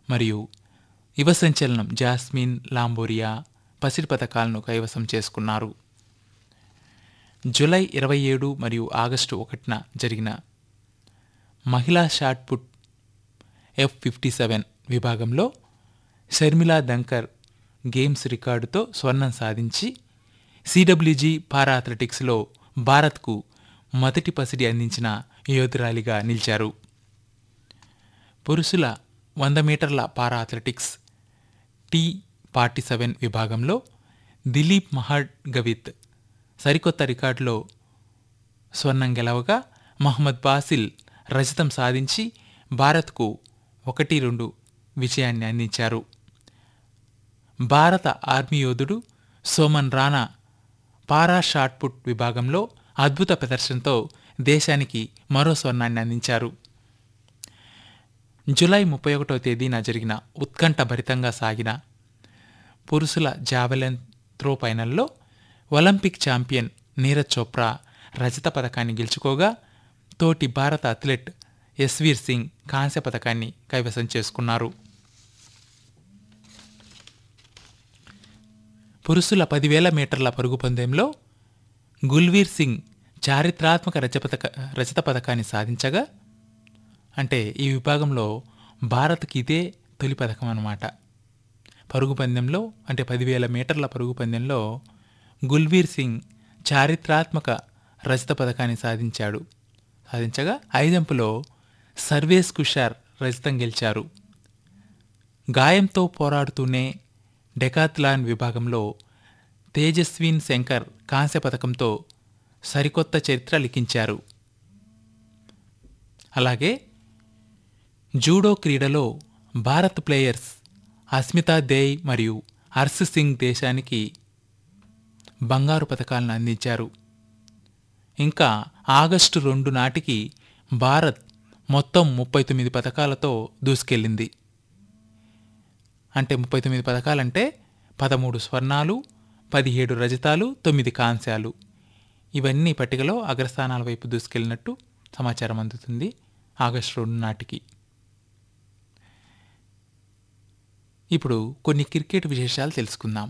మరియు యువ సంచలనం జాస్మిన్ లాంబోరియా పసిడి పథకాలను కైవసం చేసుకున్నారు జూలై ఇరవై ఏడు మరియు ఆగస్టు ఒకటిన జరిగిన మహిళా shot put F fifty seven విభాగంలో షర్మిలా దంకర్ గేమ్స్ రికార్డుతో స్వర్ణం సాధించి సిడబ్ల్యూజీ పారా అథ్లెటిక్స్లో భారత్కు మొదటి పసిడి అందించిన యోధురాలిగా నిలిచారు పురుషుల వంద మీటర్ల para athletics T forty seven విభాగంలో దిలీప్ మహడ్గవిత్ సరికొత్త రికార్డులో స్వర్ణం గెలవగా మహమ్మద్ బాసిల్ రజతం సాధించి భారత్కు ఒకటి రెండు విజయాన్ని అందించారు భారత ఆర్మీ యోధుడు Soman Rana para shot put విభాగంలో అద్భుత ప్రదర్శనతో దేశానికి మరో స్వర్ణాన్ని అందించారు జూలై ముప్పై ఒకటో తేదీన జరిగిన ఉత్కంఠభరితంగా సాగిన పురుషుల జావెలిన్ త్రో ఫైనల్లో ఒలింపిక్ ఛాంపియన్ నీరజ్ చోప్రా రజత పథకాన్ని గెలుచుకోగా తోటి భారత అథ్లెట్ ఎస్వీర్ సింగ్ కాంస్య పథకాన్ని కైవసం చేసుకున్నారు పురుషుల పదివేల మీటర్ల పరుగు పందెంలో గుల్వీర్ సింగ్ చారిత్రాత్మక రజపథక రజత పథకాన్ని సాధించగా అంటే ఈ విభాగంలో భారత్కి ఇదే తొలి పథకం అన్నమాట పరుగు పందెంలో అంటే పదివేల మీటర్ల పరుగు పందెంలో గుల్వీర్ సింగ్ చారిత్రాత్మక రజత పథకాన్ని సాధించాడు సాధించగా ఐదెంపులో సర్వేస్ కుషార్ రజతం గెలిచారు గాయంతో పోరాడుతూనే డెకాత్లాన్ విభాగంలో తేజస్విన్ శంకర్ కాంస్య పథకంతో సరికొత్త చరిత్ర లిఖించారు అలాగే జూడో క్రీడలో భారత్ ప్లేయర్స్ అస్మితా దేయ్ మరియు హర్ష్ సింగ్ దేశానికి బంగారు పథకాలను అందించారు ఇంకా ఆగస్టు రెండు నాటికి భారత్ మొత్తం ముప్పై తొమ్మిది పథకాలతో దూసుకెళ్ళింది అంటే ముప్పై తొమ్మిది పథకాలంటే పదమూడు స్వర్ణాలు పదిహేడు రజతాలు తొమ్మిది కాంస్యాలు ఇవన్నీ పట్టికలో అగ్రస్థానాల వైపు దూసుకెళ్ళినట్టు సమాచారం అందుతుంది ఆగస్టు రెండు నాటికి ఇప్పుడు కొన్ని క్రికెట్ విశేషాలు తెలుసుకుందాం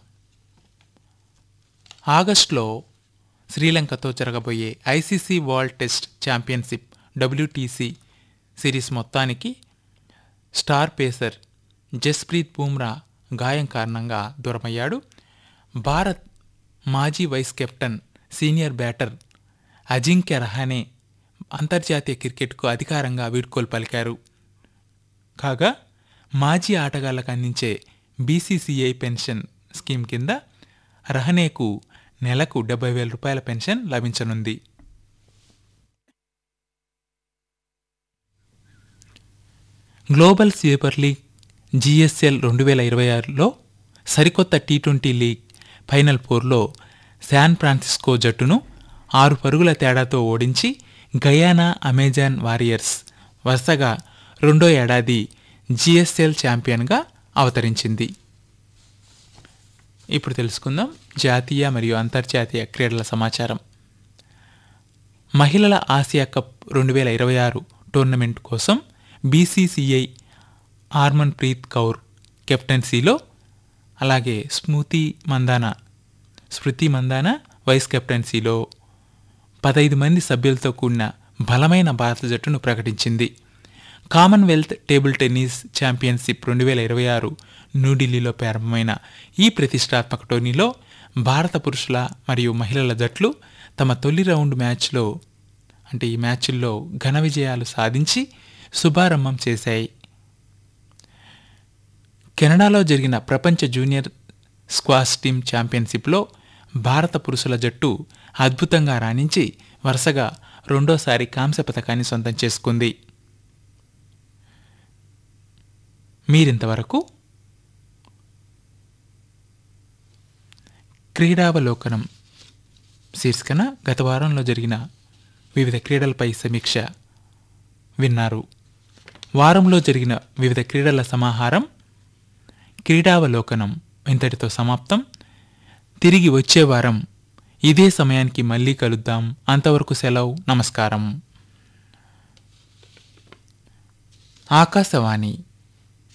ఆగస్టులో శ్రీలంకతో జరగబోయే ICC world test championship WTC series మొత్తానికి స్టార్ పేసర్ జస్ప్రీత్ బూమ్రా గాయం కారణంగా దూరమయ్యాడు భారత్ మాజీ vice captain senior batter Ajinkya Rahane అంతర్జాతీయ క్రికెట్కు అధికారంగా వీడ్కోలు పలికారు కాగా మాజీ ఆటగాళ్లకు అందించే బీసీసీఐ పెన్షన్ స్కీమ్ కింద రహనేకు నెలకు డెబ్బై వేల రూపాయల పెన్షన్ లభించనుంది గ్లోబల్ సూపర్ లీగ్ జీఎస్ఎల్ రెండు వేల ఇరవై ఆరులో సరికొత్త టీ ట్వంటీ లీగ్ ఫైనల్ ఫోర్లో శాన్ ఫ్రాన్సిస్కో జట్టును ఆరు పరుగుల తేడాతో ఓడించి గయానా అమెజాన్ వారియర్స్ వరుసగా రెండో ఏడాది జిఎస్ఎల్ ఛాంపియన్గా అవతరించింది ఇప్పుడు తెలుసుకుందాం జాతీయ మరియు అంతర్జాతీయ క్రీడల సమాచారం మహిళల ఆసియా కప్ రెండు వేల ఇరవై ఆరు టోర్నమెంట్ కోసం బీసీసీఐ ఆర్మన్ ప్రీత్ కౌర్ కెప్టెన్సీలో అలాగే స్మృతి మందాన స్మృతి మందాన వైస్ కెప్టెన్సీలో పదైదు మంది సభ్యులతో కూడిన బలమైన భారత జట్టును ప్రకటించింది కామన్వెల్త్ టేబుల్ టెన్నిస్ ఛాంపియన్షిప్ రెండు వేల ఇరవై ఆరు న్యూఢిల్లీలో ప్రారంభమైన ఈ ప్రతిష్టాత్మక టోర్నీలో భారత పురుషుల మరియు మహిళల జట్లు తమ తొలి రౌండ్ మ్యాచ్లో అంటే ఈ మ్యాచ్ల్లో ఘన విజయాలు సాధించి శుభారంభం చేశాయి కెనడాలో జరిగిన ప్రపంచ జూనియర్ స్క్వాష్ టీమ్ ఛాంపియన్షిప్లో భారత పురుషుల జట్టు అద్భుతంగా రాణించి వరుసగా రెండోసారి కాంస్య పథకాన్ని సొంతం చేసుకుంది మీరింతవరకు క్రీడావలోకనం శీర్షికన గత వారంలో జరిగిన వివిధ క్రీడలపై సమీక్ష విన్నారు వారంలో జరిగిన వివిధ క్రీడల సమాహారం క్రీడావలోకనం ఇంతటితో సమాప్తం తిరిగి వచ్చే వారం ఇదే సమయానికి మళ్ళీ కలుద్దాం అంతవరకు సెలవు నమస్కారం ఆకాశవాణి